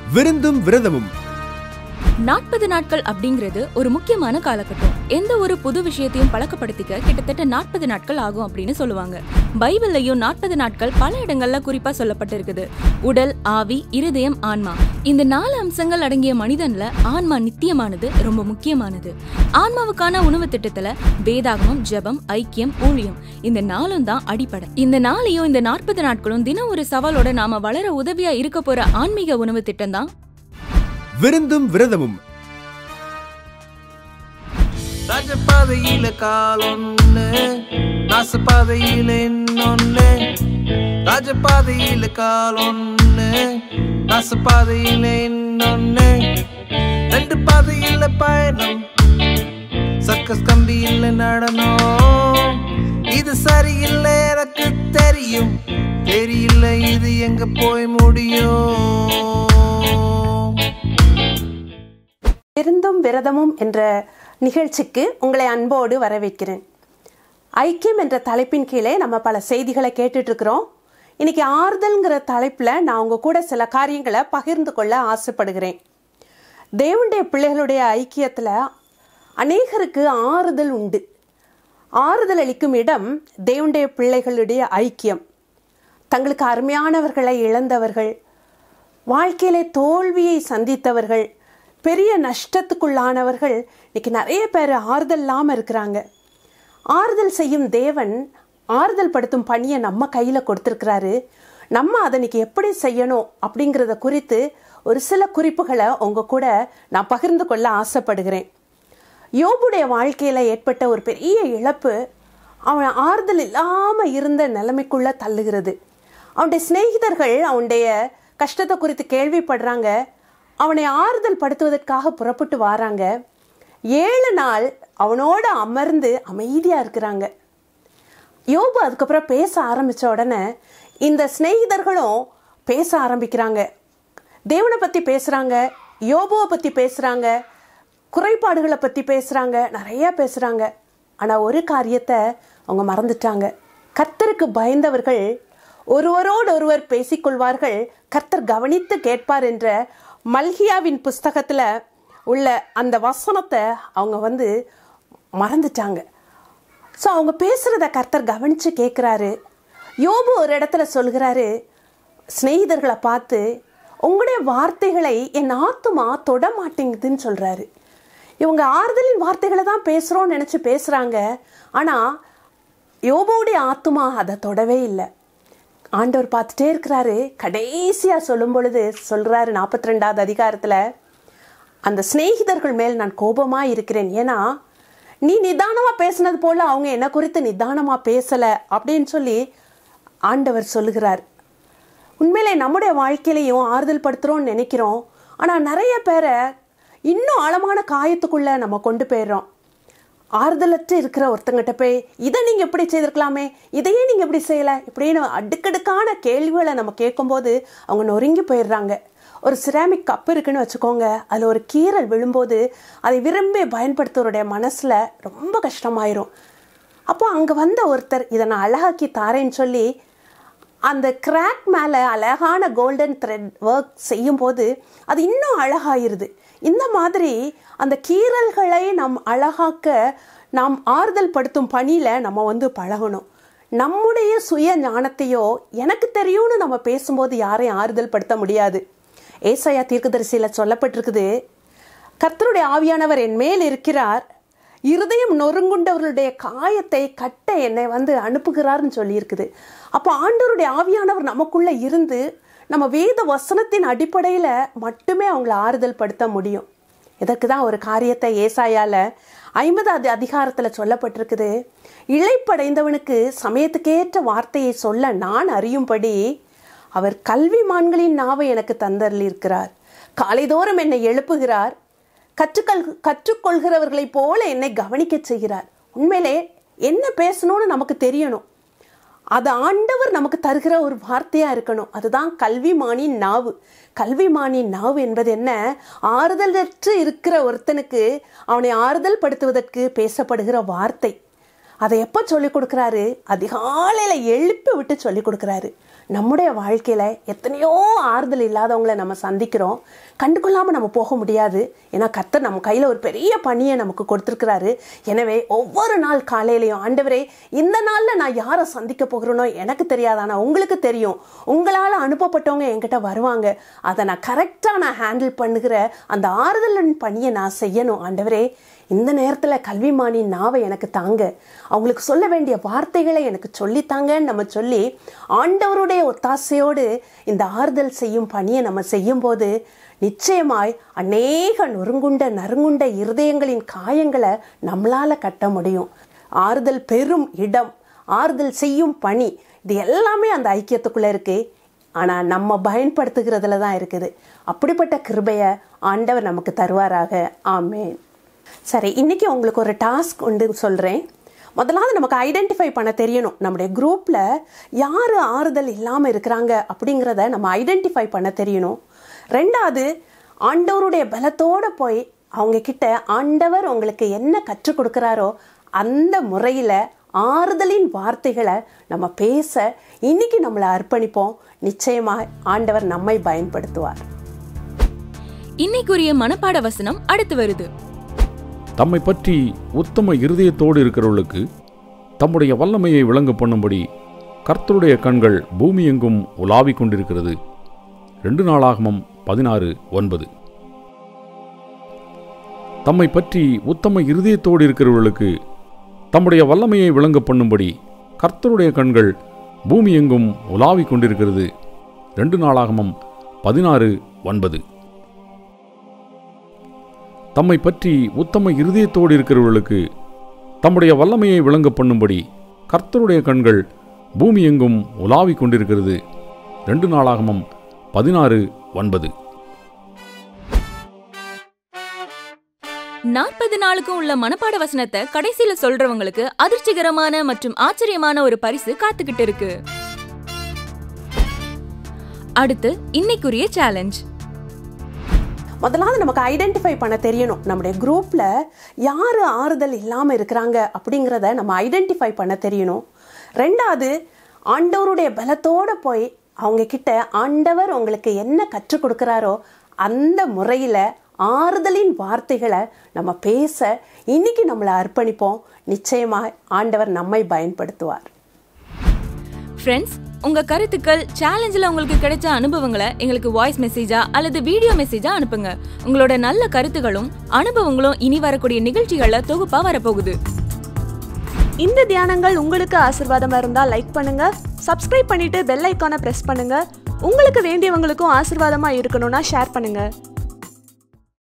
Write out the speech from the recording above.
விருந்தும் விரதமும் நாற்பது நாட்கள் அப்படிங்கிறது ஒரு முக்கியமான காலகட்டம் எந்த ஒரு புது விஷயத்தையும் பழக்கப்படுத்திக்க கிட்டத்தட்ட நாற்பது நாட்கள் ஆகும் அப்படின்னு சொல்லுவாங்க பைபிள்லயும் நாற்பது நாட்கள் பல இடங்கள்ல குறிப்பா சொல்லப்பட்டிருக்குது உடல் ஆவி இருதயம் ஆன்மா இந்த நாலு அம்சங்கள் அடங்கிய மனிதன்ல ஆன்மா நித்தியமானது ரொம்ப முக்கியமானது ஆன்மாவுக்கான உணவு திட்டத்துல வேதாகமம் ஜெபம் ஐக்கியம் ஊழியம் இந்த நாளும் தான் அடிப்படை இந்த நாளையும் இந்த நாற்பது நாட்களும் தினம் ஒரு சவாலோட நாம வளர உதவியா இருக்க போற ஆன்மீக உணவு திட்டம் தான் விருந்தும் விரதமும் ராஜபாதையில காலொன்னு நாசபாதையில இன்னொன்னு ராஜபாதையில காலொன்னு நாசபாதையில இன்னொன்னு ரெண்டு பாதையில பயணம் சர்க்கஸ் கம்பியில் நடனம் இது சரியில்லை எனக்கு தெரியும் தெரியல இது எங்க போய் முடியும் விருந்தும் விரதமும் என்ற நிகழ்ச்சிக்கு உங்களை அன்போடு வரவேற்கிறேன் ஐக்கியம் என்ற தலைப்பின் கீழே நம்ம பல செய்திகளை கேட்டுட்டு இருக்கிறோம் இன்னைக்கு ஆறுதல்ங்கிற தலைப்பில் நான் உங்க கூட சில காரியங்களை பகிர்ந்து கொள்ள ஆசைப்படுகிறேன் தேவனுடைய பிள்ளைகளுடைய ஐக்கியத்தில் அநேகருக்கு ஆறுதல் உண்டு ஆறுதல் அளிக்கும் இடம் தேவனுடைய பிள்ளைகளுடைய ஐக்கியம் தங்களுக்கு அருமையானவர்களை இழந்தவர்கள் வாழ்க்கையிலே தோல்வியை சந்தித்தவர்கள் பெரிய நஷ்டத்துக்குள்ளானவர்கள் இன்னைக்கு நிறைய பேர் ஆறுதல் இல்லாமல் இருக்கிறாங்க ஆறுதல் செய்யும் தேவன் ஆறுதல் படுத்தும் பணியை நம்ம கையில் கொடுத்துருக்கிறாரு நம்ம அதை இன்னைக்கு எப்படி செய்யணும் அப்படிங்கிறத குறித்து ஒரு சில குறிப்புகளை உங்க கூட நான் பகிர்ந்து கொள்ள ஆசைப்படுகிறேன் யோபுடைய வாழ்க்கையில் ஏற்பட்ட ஒரு பெரிய இழப்பு அவன் ஆறுதல் இல்லாமல் இருந்த நிலைமைக்குள்ள தள்ளுகிறது அவனுடைய சிநேகிதர்கள் அவனுடைய கஷ்டத்தை குறித்து கேள்விப்படுறாங்க அவனை ஆறுதல் படுத்துவதற்காக புறப்பட்டு வராங்க ஏழு நாள் அவனோட அமர்ந்து அமைதியாக இருக்கிறாங்க யோபு அதுக்கப்புறம் பேச ஆரம்பித்த உடனே இந்த சிநேகிதர்களும் பேச ஆரம்பிக்கிறாங்க தேவனை பற்றி பேசுகிறாங்க யோபுவை பற்றி பேசுகிறாங்க குறைபாடுகளை பற்றி பேசுகிறாங்க நிறைய பேசுகிறாங்க ஆனால் ஒரு காரியத்தை அவங்க மறந்துட்டாங்க கர்த்தருக்கு பயந்தவர்கள் ஒருவரோடு ஒருவர் பேசிக்கொள்வார்கள் கர்த்தர் கவனித்து கேட்பார் என்ற மல்கியாவின் புஸ்தகத்தில் உள்ள அந்த வசனத்தை அவங்க வந்து மறந்துட்டாங்க ஸோ அவங்க பேசுகிறத கர்த்தர் கவனித்து கேட்குறாரு யோபு ஒரு இடத்துல சொல்கிறாரு சிநேகிதர்களை பார்த்து உங்களுடைய வார்த்தைகளை என் ஆத்துமா தொட மாட்டேங்குதுன்னு சொல்கிறாரு இவங்க ஆறுதலின் வார்த்தைகளை தான் பேசுகிறோன்னு நினச்சி பேசுகிறாங்க ஆனால் யோபுடைய ஆத்துமா அதை தொடவே இல்லை ஆண்டவர் பார்த்துட்டே இருக்கிறாரு கடைசியாக சொல்லும் பொழுது சொல்கிறாரு நாற்பத்தி ரெண்டாவது அதிகாரத்தில் அந்த சிநேகிதர்கள் மேல் நான் கோபமாக இருக்கிறேன் ஏன்னா நீ நிதானமாக பேசுனது போல் அவங்க என்ன குறித்து நிதானமாக பேசலை அப்படின்னு சொல்லி ஆண்டவர் சொல்லுகிறார் உண்மையிலே நம்முடைய வாழ்க்கையிலையும் ஆறுதல் படுத்துகிறோம்னு நினைக்கிறோம் ஆனால் நிறைய பேரை இன்னும் ஆழமான காயத்துக்குள்ளே நம்ம கொண்டு போயிடுறோம் ஆறுதலற்று இருக்கிற ஒருத்தங்கிட்ட போய் இதை நீங்கள் எப்படி செய்திருக்கலாமே இதையே நீங்கள் எப்படி செய்யலை இப்படின்னு அடுக்கடுக்கான கேள்விகளை நம்ம கேட்கும்போது அவங்க நொறுங்கி போயிடுறாங்க ஒரு சிராமிக் கப் இருக்குன்னு வச்சுக்கோங்க அதில் ஒரு கீரல் விழும்போது அதை விரும்பி பயன்படுத்துவருடைய மனசில் ரொம்ப கஷ்டமாயிரும் அப்போ அங்கே வந்த ஒருத்தர் இதை நான் அழகாக்கி தாரேன்னு சொல்லி அந்த கிராக் மேலே அழகான கோல்டன் த்ரெட் ஒர்க் செய்யும்போது அது இன்னும் அழகாயிருது இந்த மாதிரி அந்த கீறல்களை நாம் அழகாக்க நாம் ஆறுதல் படுத்தும் பணியில் நம்ம வந்து பழகணும் நம்முடைய சுய ஞானத்தையோ எனக்கு தெரியும்னு நம்ம பேசும்போது யாரையும் ஆறுதல் படுத்த முடியாது ஏசாயா தீர்க்கதரிசியில் சொல்லப்பட்டிருக்குது கர்த்தருடைய ஆவியானவர் என் மேல் இருக்கிறார் இருதயம் நொறுங்குண்டவர்களுடைய காயத்தை கட்ட என்னை வந்து அனுப்புகிறார்னு சொல்லியிருக்குது அப்போ ஆண்டவருடைய ஆவியானவர் நமக்குள்ள இருந்து நம்ம வேத வசனத்தின் அடிப்படையில் மட்டுமே அவங்கள ஆறுதல் படுத்த முடியும் இதற்கு தான் ஒரு காரியத்தை ஏசாயால ஐம்பதாவது அதிகாரத்தில் சொல்லப்பட்டிருக்குது இழைப்படைந்தவனுக்கு சமயத்துக்கேற்ற வார்த்தையை சொல்ல நான் அறியும்படி அவர் கல்விமான்களின் நாவை எனக்கு தந்தரலிருக்கிறார் காலைதோறும் என்னை எழுப்புகிறார் கற்றுக்கல் கற்றுக்கொள்கிறவர்களைப் போல என்னை கவனிக்கச் செய்கிறார் உண்மையிலே என்ன பேசணும்னு நமக்கு தெரியணும் அது ஆண்டவர் நமக்கு தருகிற ஒரு வார்த்தையா இருக்கணும் அதுதான் கல்விமானின் நாவு கல்விமானின் நாவு என்பது என்ன ஆறுதலற்று இருக்கிற ஒருத்தனுக்கு அவனை ஆறுதல் படுத்துவதற்கு பேசப்படுகிற வார்த்தை அதை எப்போ சொல்லிக் கொடுக்குறாரு அதிகாலையில் எழுப்பி விட்டு சொல்லிக் கொடுக்குறாரு நம்முடைய வாழ்க்கையில் எத்தனையோ ஆறுதல் இல்லாதவங்கள நம்ம சந்திக்கிறோம் கண்டுகொள்ளாமல் நம்ம போக முடியாது ஏன்னா கர்த்தர் நம்ம கையில் ஒரு பெரிய பணியை நமக்கு கொடுத்துருக்கிறாரு எனவே ஒவ்வொரு நாள் காலையிலையும் ஆண்டவரே இந்த நாளில் நான் யாரை சந்திக்க போகிறேனோ எனக்கு தெரியாது ஆனால் உங்களுக்கு தெரியும் உங்களால் அனுப்பப்பட்டவங்க என்கிட்ட வருவாங்க அதை நான் கரெக்டாக நான் ஹேண்டில் பண்ணுகிற அந்த ஆறுதலின் பணியை நான் செய்யணும் ஆண்டவரே இந்த நேரத்தில் கல்விமானி நாவை எனக்கு தாங்க அவங்களுக்கு சொல்ல வேண்டிய வார்த்தைகளை எனக்கு சொல்லித்தாங்கன்னு நம்ம சொல்லி ஆண்டவருடைய ஒத்தாசையோடு இந்த ஆறுதல் செய்யும் பணியை நம்ம செய்யும்போது நிச்சயமாய் அநேக நொறுங்குண்ட நறுங்குண்ட இருதயங்களின் காயங்களை நம்மளால கட்ட முடியும் ஆறுதல் பெரும் இடம் ஆறுதல் செய்யும் பணி இது எல்லாமே அந்த ஐக்கியத்துக்குள்ள இருக்கு ஆனால் நம்ம பயன்படுத்துகிறதுல தான் இருக்குது அப்படிப்பட்ட கிருபையை ஆண்டவர் நமக்கு தருவாராக ஆமேன் சரி இன்னைக்கு உங்களுக்கு ஒரு டாஸ்க் உண்டு சொல்கிறேன் முதலாவது நமக்கு ஐடென்டிஃபை பண்ண தெரியணும் நம்முடைய குரூப்பில் யார் ஆறுதல் இல்லாமல் இருக்கிறாங்க அப்படிங்கிறத நம்ம ஐடென்டிஃபை பண்ண தெரியணும் ரெண்டாவது ஆண்டவருடைய பலத்தோடு போய் அவங்க கிட்ட ஆண்டவர் உங்களுக்கு என்ன கற்றுக் கொடுக்குறாரோ அந்த முறையில் ஆறுதலின் வார்த்தைகளை நம்ம பேச இன்னைக்கு நம்மளை அர்ப்பணிப்போம் நிச்சயமாக ஆண்டவர் நம்மை பயன்படுத்துவார் இன்னைக்குரிய மனப்பாட வசனம் அடுத்து வருது தம்மை பற்றி உத்தம இருதயத்தோடு இருக்கிறவர்களுக்கு தம்முடைய வல்லமையை விளங்க பண்ணும்படி கர்த்தருடைய கண்கள் பூமி எங்கும் உலாவிக் கொண்டிருக்கிறது ரெண்டு நாளாகமம் பதினாறு ஒன்பது தம்மை பற்றி உத்தம இருதயத்தோடு இருக்கிறவர்களுக்கு தம்முடைய வல்லமையை விளங்க பண்ணும்படி கர்த்தருடைய கண்கள் பூமி எங்கும் உலாவிக் கொண்டிருக்கிறது ரெண்டு நாளாகமம் பதினாறு ஒன்பது தம்மை பற்றி உத்தம இருதயத்தோடு இருக்கிறவர்களுக்கு தம்முடைய வல்லமையை விளங்க பண்ணும்படி கர்த்தருடைய கண்கள் பூமி எங்கும் உலாவிக் கொண்டிருக்கிறது ரெண்டு நாளாகமம் பதினாறு ஒன்பது நாற்பது நாளுக்கும் உள்ள மனப்பாட வசனத்தை கடைசியில சொல்றவங்களுக்கு அதிர்ச்சிகரமான மற்றும் ஆச்சரியமான ஒரு பரிசு காத்துக்கிட்டு இருக்கு அடுத்து இன்னைக்குரிய சேலஞ்ச் முதலாவது நமக்கு ஐடென்டிஃபை பண்ண தெரியணும் நம்முடைய குரூப்பில் யார் ஆறுதல் இல்லாமல் இருக்கிறாங்க அப்படிங்கிறத நம்ம ஐடென்டிஃபை பண்ண தெரியணும் ரெண்டாவது ஆண்டவருடைய பலத்தோடு போய் அவங்க கிட்ட ஆண்டவர் உங்களுக்கு என்ன கற்றுக் கொடுக்குறாரோ அந்த முறையில் ஆறுதலின் வார்த்தைகளை நம்ம பேச இன்னைக்கு நம்மளை அர்ப்பணிப்போம் நிச்சயமாக ஆண்டவர் நம்மை பயன்படுத்துவார் ஃப்ரெண்ட்ஸ் உங்க கருத்துக்கள் சேலஞ்சில் உங்களுக்கு கிடைச்ச அனுபவங்களை எங்களுக்கு வாய்ஸ் மெசேஜா அல்லது வீடியோ மெசேஜா அனுப்புங்க உங்களோட நல்ல கருத்துகளும் அனுபவங்களும் இனி வரக்கூடிய நிகழ்ச்சிகள்ல தொகுப்பா வரப்போகுது இந்த தியானங்கள் உங்களுக்கு ஆசிர்வாதமா இருந்தா லைக் பண்ணுங்க சப்ஸ்கிரைப் பண்ணிட்டு பெல் ஐக்கானை பிரஸ் பண்ணுங்க உங்களுக்கு வேண்டியவங்களுக்கும் ஆசிர்வாதமா இருக்கணும்னா ஷேர் பண்ணுங்க